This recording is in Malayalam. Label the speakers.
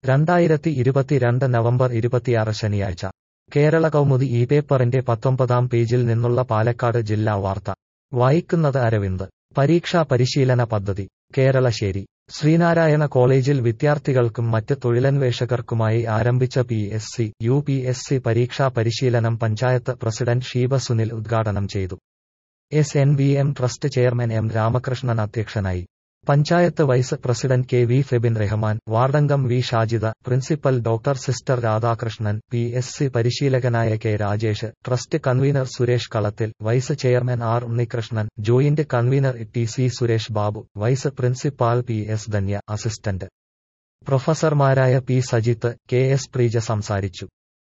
Speaker 1: രണ്ടായിരത്തി ഇരുപത്തിരണ്ട് നവംബർ ഇരുപത്തിയാറ് ശനിയാഴ്ച കേരള കൗമുദി ഈ പേപ്പറിന്റെ പത്തൊമ്പതാം പേജിൽ നിന്നുള്ള പാലക്കാട് ജില്ലാ വാർത്ത വായിക്കുന്നത് അരവിന്ദ് പരീക്ഷാ പരിശീലന പദ്ധതി കേരളശ്ശേരി ശ്രീനാരായണ കോളേജിൽ വിദ്യാർത്ഥികൾക്കും മറ്റ് തൊഴിലന്വേഷകർക്കുമായി ആരംഭിച്ച P S C U P S C പരീക്ഷാ പരിശീലനം പഞ്ചായത്ത് പ്രസിഡന്റ് ഷീബ സുനിൽ ഉദ്ഘാടനം ചെയ്തു S N V M trust chairman M Ramakrishnan അധ്യക്ഷനായി panchayat vice president K V Febin Rahman വാർഡംഗം V Shajida principal doctor sister Radhakrishnan P S C പരിശീലകനായ K Rajesh trust convener Suresh Kalathil vice chairman R Unnikrishnan joint convener T C Suresh Babu vice principal P S Dhanya assistant പ്രൊഫസർമാരായ P Sajith K S Preeja സംസാരിച്ചു